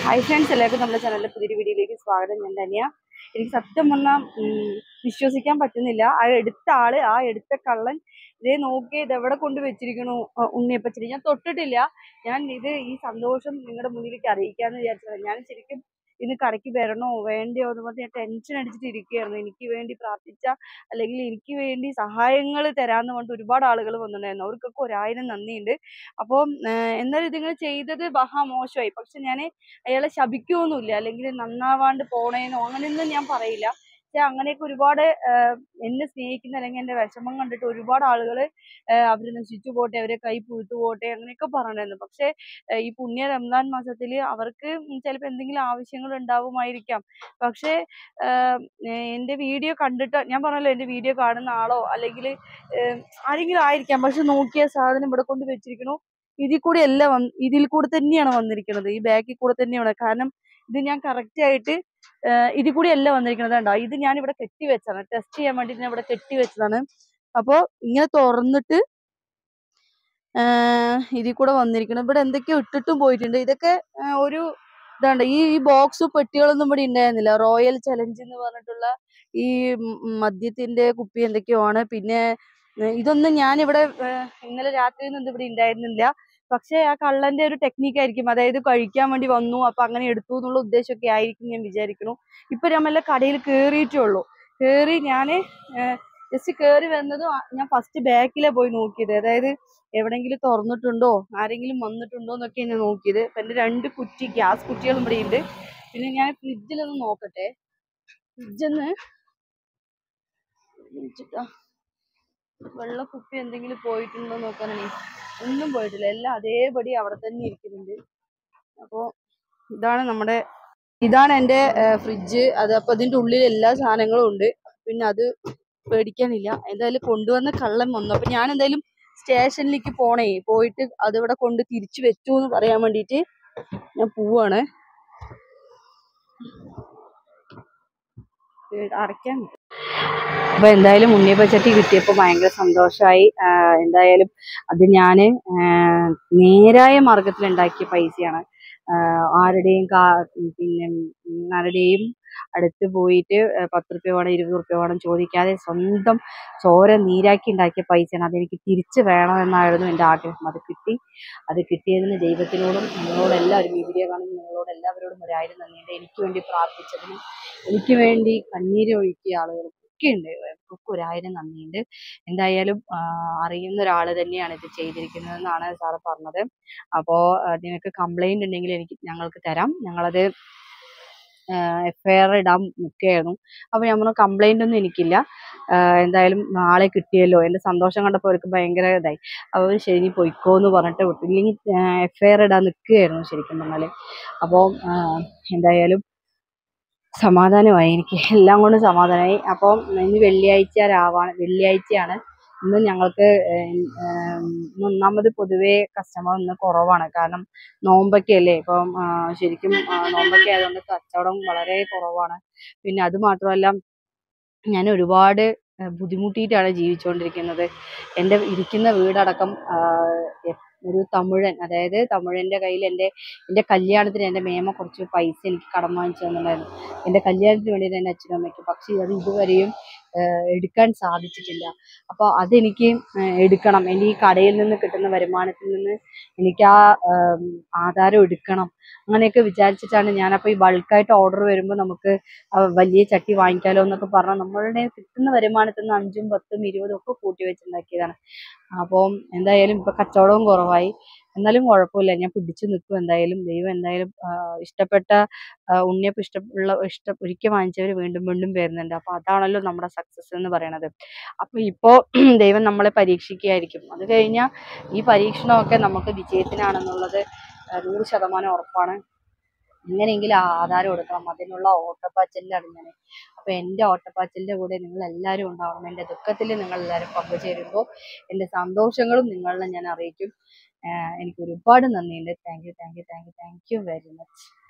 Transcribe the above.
hi friends എല്ലാവർക്കും നമ്മുടെ ചാനലിലെ പുതിയൊരു വീഡിയോയിലേക്ക് സ്വാഗതം ഞാൻ ധന്യ എനിക്ക് സത്യം പറഞ്ഞാൽ വിശ്വസിക്കാൻ പറ്റുന്നില്ല ആ എടുത്ത ആള് ആ എടുത്ത കള്ളൻ ഇതേ നോക്കി ഇത് എവിടെ കൊണ്ട് വെച്ചിരിക്കണു ആ, ഉണ്ണിയപ്പച്ചടി ഞാൻ തൊട്ടിട്ടില്ല ഞാൻ ഇത് ഈ സന്തോഷം നിങ്ങളുടെ മുന്നിലേക്ക് അറിയിക്കാന്ന് വിചാരിച്ചതാണ് ഞാൻ ശരിക്കും ഇന്ന് കടയ്ക്ക് വരണോ വേണ്ടയോ എന്ന് പറഞ്ഞ് ഞാൻ ടെൻഷൻ അടിച്ചിട്ട് ഇരിക്കുകയായിരുന്നു എനിക്ക് വേണ്ടി പ്രാർത്ഥിച്ച അല്ലെങ്കിൽ എനിക്ക് വേണ്ടി സഹായങ്ങൾ തരാന്ന് പറഞ്ഞിട്ട് ഒരുപാട് ആളുകൾ വന്നിട്ടുണ്ടായിരുന്നു അവർക്കൊക്കെ ഒരായിരം നന്ദിയുണ്ട് അപ്പം ഏഹ് എന്നാലും ഇതിങ്ങൾ ചെയ്തത് മഹാ മോശമായി പക്ഷെ ഞാൻ അയാളെ ശപിക്കുകയൊന്നുമില്ല അല്ലെങ്കിൽ നന്നാവാണ്ട് പോണേനോ അങ്ങനെയൊന്നും ഞാൻ പറയില്ല പക്ഷെ അങ്ങനെയൊക്കെ ഒരുപാട് ആഹ് എന്നെ സ്നേഹിക്കുന്ന അല്ലെങ്കിൽ എന്റെ വിഷമം കണ്ടിട്ട് ഒരുപാട് ആളുകൾ അവർ നശിച്ചു പോട്ടെ അവരെ കൈ പുഴുത്തു പോട്ടെ അങ്ങനെയൊക്കെ പറഞ്ഞിരുന്നു പക്ഷെ ആഹ് ഈ പുണ്യ റംസാൻ മാസത്തിൽ അവർക്ക് ചിലപ്പോൾ എന്തെങ്കിലും ആവശ്യങ്ങൾ ഉണ്ടാവുമായിരിക്കാം പക്ഷേ ആഹ് ഏഹ് എന്റെ വീഡിയോ കണ്ടിട്ട് ഞാൻ പറഞ്ഞല്ലോ എന്റെ വീഡിയോ കാണുന്ന ആളോ അല്ലെങ്കിൽ ആരെങ്കിലും ആയിരിക്കാം പക്ഷെ നോക്കിയ സാധനം ഇവിടെ കൊണ്ട് വെച്ചിരിക്കണു ഇതിൽ കൂടി അല്ല വന്ന് ഇതിൽ കൂടെ തന്നെയാണ് വന്നിരിക്കുന്നത് ഈ ബാക്കിൽ കൂടെ തന്നെയാണ് കാരണം ഇത് ഞാൻ കറക്റ്റ് ആയിട്ട് ആഹ് ഇതിൽ കൂടി അല്ല വന്നിരിക്കുന്നത് കണ്ടോ ഇത് ഞാൻ ഇവിടെ കെട്ടി വെച്ചതാണ് ടെസ്റ്റ് ചെയ്യാൻ വേണ്ടി ഞാൻ ഇവിടെ കെട്ടി വെച്ചതാണ് അപ്പോൾ ഇങ്ങനെ തുറന്നിട്ട് ആഹ് ഇതിൽ കൂടെ വന്നിരിക്കണം ഇവിടെ എന്തൊക്കെയോ ഇട്ടിട്ടും പോയിട്ടുണ്ട് ഇതൊക്കെ ആഹ് ഒരു ഇതാണ്ട് ഈ ഈ ബോക്സ് പെട്ടികളൊന്നും ഇവിടെ ഉണ്ടായിരുന്നില്ല റോയൽ ചലഞ്ച് എന്ന് പറഞ്ഞിട്ടുള്ള ഈ ഉം ഉം മദ്യത്തിന്റെ കുപ്പി എന്തൊക്കെയോ ആണ് പിന്നെ ഏഹ് ഇതൊന്നും ഞാനിവിടെ ഏഹ് ഇന്നലെ രാത്രിയൊന്നും ഇത് ഇവിടെ ഉണ്ടായിരുന്നില്ല പക്ഷെ ആ കള്ളന്റെ ഒരു ടെക്നിക്ക് ആയിരിക്കും അതായത് കഴിക്കാൻ വേണ്ടി വന്നു അപ്പൊ അങ്ങനെ എടുത്തു എന്നുള്ള ഉദ്ദേശമൊക്കെ ആയിരിക്കും ഞാൻ വിചാരിക്കുന്നു ഇപ്പൊ ഞാൻ മെല്ലെ കടയിൽ കേറിയിട്ടേ ഉള്ളൂ കേറി ഞാന് ജസ്റ്റ് കേറി വന്നതും ആ- ഞാൻ ഫസ്റ്റ് ബാക്കിലെ പോയി നോക്കിയത് അതായത് എവിടെങ്കിലും തുറന്നിട്ടുണ്ടോ ആരെങ്കിലും വന്നിട്ടുണ്ടോ എന്നൊക്കെ ഞാൻ നോക്കിയത് അപ്പൊ എന്റെ രണ്ട് കുറ്റി ഗ്യാസ് കുറ്റികളും ഇവിടെ ഉണ്ട് പിന്നെ ഞാൻ ഫ്രിഡ്ജിലൊന്ന് നോക്കട്ടെ ഫ്രിഡ്ജൊന്ന് വെള്ള കുപ്പി എന്തെങ്കിലും പോയിട്ടുണ്ടോ നോക്കാനാണ് ഒന്നും പോയിട്ടില്ല എല്ലാം അതേപടി അവിടെ തന്നെ ഇരിക്കുന്നുണ്ട് അപ്പോ ഇതാണ് നമ്മുടെ ഇതാണ് എൻ്റെ ഫ്രിഡ്ജ് അത് അപ്പൊ ഇതിന്റെ ഉള്ളിൽ എല്ലാ സാധനങ്ങളും ഉണ്ട് പിന്നെ അത് പേടിക്കാനില്ല എന്തായാലും കൊണ്ടുവന്ന കള്ളൻ വന്നു അപ്പൊ ഞാൻ എന്തായാലും സ്റ്റേഷനിലേക്ക് പോണേ പോയിട്ട് അതിവിടെ കൊണ്ട് തിരിച്ചു വെച്ചു എന്ന് പറയാൻ വേണ്ടിയിട്ട് ഞാൻ പോവാണ് ഏ, അടയ്ക്കാൻ അപ്പൊ എന്തായാലും ഉണ്ണിയപ്പച്ചട്ടി കിട്ടിയപ്പോൾ ഭയങ്കര സന്തോഷമായി എന്തായാലും അത് ഞാൻ നേരായ മാർഗത്തിൽ ഉണ്ടാക്കിയ പൈസയാണ് ആഹ് ആരുടെയും കാ പിന്നെ ഉം ആരുടെയും അടുത്ത് പോയിട്ട് ഏഹ് പത്ത് റുപ്യ വേണം ഇരുപത് റുപ്യ വേണം ചോദിക്കാതെ സ്വന്തം ചോര നീരാക്കി ഉണ്ടാക്കിയ പൈസയാണ് അതെനിക്ക് തിരിച്ചു വേണമെന്നായിരുന്നു എൻ്റെ ആഗ്രഹം അത് കിട്ടി അത് കിട്ടിയതിന് ദൈവത്തിനോടും നിങ്ങളോട് എല്ലാവരും ഈ വീഡിയോ കാണുന്ന നിങ്ങളോട് എല്ലാവരോടും ഒരായിരം നന്ദിയുണ്ട് എനിക്ക് വേണ്ടി പ്രാർത്ഥിച്ചതിന് എനിക്ക് വേണ്ടി കണ്ണീര് ഒഴുക്കിയ ആളുകൾ ഒക്കെ ഉണ്ട് അവർക്കൊക്കെ ഒരായിരം നന്ദിയുണ്ട് എന്തായാലും ആഹ് അറിയുന്ന ഒരാൾ തന്നെയാണ് ഇത് ചെയ്തിരിക്കുന്നതെന്നാണ് സാറ് പറഞ്ഞത് അപ്പോൾ നിങ്ങൾക്ക് കംപ്ലൈന്റ് ഉണ്ടെങ്കിൽ എനിക്ക് ഞങ്ങൾക്ക് തരാം ഞങ്ങളത് എഫ് ഐ ആർ ഇടാൻ നിൽക്കുകയായിരുന്നു അപ്പോൾ ഞാൻ പറഞ്ഞു കംപ്ലൈന്റ് ഒന്നും എനിക്കില്ല ആഹ് എന്തായാലും നാളെ കിട്ടിയല്ലോ എൻ്റെ സന്തോഷം കണ്ടപ്പോൾ അവർക്ക് ഭയങ്കര ഇതായി അപ്പോൾ ശരി നീ പൊയ്ക്കോ എന്ന് പറഞ്ഞിട്ട് വിട്ടു ഇല്ലെങ്കിൽ എഫ് ഐ ആർ ഇടാൻ നിൽക്കുകയായിരുന്നു ശരിക്കും പറഞ്ഞാൽ അപ്പോൾ എന്തായാലും സമാധാനമായി എനിക്ക് എല്ലാം കൊണ്ടും സമാധാനമായി അപ്പം ഇന്ന് വെള്ളിയാഴ്ച രാവാണ് വെള്ളിയാഴ്ചയാണ് ഇന്ന് ഞങ്ങൾക്ക് ഏഹ് ഏഹ് ഇന്ന് ഒന്നാമത് പൊതുവേ കസ്റ്റമർ ഇന്ന് കുറവാണ് കാരണം നോമ്പൊക്കെ അല്ലേ ഇപ്പം ആ, ശരിക്കും ആ, നോമ്പൊക്കെ ആയതുകൊണ്ട് കച്ചവടം വളരെ കുറവാണ് പിന്നെ അത് മാത്രമല്ല ഞാൻ ഒരുപാട് ഏഹ് ബുദ്ധിമുട്ടിയിട്ടാണ് ജീവിച്ചുകൊണ്ടിരിക്കുന്നത് എൻ്റെ ഇരിക്കുന്ന വീടടക്കം ആ, എ- ഒരു തമിഴൻ അതായത് തമിഴൻ്റെ കയ്യിൽ എൻ്റെ എൻ്റെ കല്യാണത്തിന് എൻ്റെ മേമ കുറച്ച് പൈസ എനിക്ക് കടം വാങ്ങിച്ചു തന്നിട്ടുണ്ടായിരുന്നു എൻ്റെ കല്യാണത്തിന് വേണ്ടിയിട്ട് എൻ്റെ അച്ഛനും അമ്മയ്ക്കും പക്ഷേ അത് ഇതുവരെയും ഏഹ് എടുക്കാൻ സാധിച്ചിട്ടില്ല അപ്പോൾ അതെനിക്ക് ഏഹ് എടുക്കണം എൻ്റെ ഈ കടയിൽ നിന്ന് കിട്ടുന്ന വരുമാനത്തിൽ നിന്ന് എനിക്ക് ആ ഏം, ആധാരം എടുക്കണം അങ്ങനെയൊക്കെ വിചാരിച്ചിട്ടാണ് ഞാനപ്പോൾ ഈ ബൾക്കായിട്ട് ഓർഡർ വരുമ്പോൾ നമുക്ക് ആ വലിയ ചട്ടി വാങ്ങിക്കാലോ എന്നൊക്കെ പറഞ്ഞാൽ നമ്മളുടെ കിട്ടുന്ന വരുമാനത്തിൽ നിന്ന് അഞ്ചും പത്തും ഇരുപതും ഒക്കെ കൂട്ടി വെച്ചുണ്ടാക്കിയതാണ് അപ്പം എന്തായാലും ഇപ്പൊ കച്ചവടവും കുറവായി എന്നാലും കുഴപ്പമില്ല ഞാൻ പിടിച്ചു നിൽക്കും എന്തായാലും ദൈവം എന്തായാലും ആ, ഇഷ്ടപ്പെട്ട ആ, ഉണ്ണിയപ്പം ഇഷ്ടമുള്ള ഇഷ്ട ഒരിക്കൽ വാങ്ങിച്ചവർ വീണ്ടും വീണ്ടും വരുന്നുണ്ട് അപ്പൊ അതാണല്ലോ നമ്മുടെ സക്സസ് എന്ന് പറയുന്നത് അപ്പൊ ഇപ്പോ ദൈവം നമ്മളെ പരീക്ഷിക്കുകയായിരിക്കും അത് കഴിഞ്ഞാൽ ഈ പരീക്ഷണമൊക്കെ നമുക്ക് വിജയത്തിനാണെന്നുള്ളത് ആ, നൂറ് ശതമാനം ഉറപ്പാണ് എങ്ങനെയെങ്കിലും ആ ആധാരം എടുക്കണം അതിനുള്ള ഓട്ടപ്പാച്ചിലാണ് ഞാൻ അപ്പൊ എൻ്റെ ഓട്ടപ്പാച്ചിലിന്റെ കൂടെ നിങ്ങൾ എല്ലാവരും ഉണ്ടാവണം എൻ്റെ ദുഃഖത്തിൽ നിങ്ങൾ എല്ലാവരും പങ്കുചേരുമ്പോൾ എൻ്റെ സന്തോഷങ്ങളും നിങ്ങളെ ഞാൻ അറിയിക്കും ആഹ് എനിക്ക് ഒരുപാട് നന്ദിയുണ്ട് thank you thank you thank you thank you very much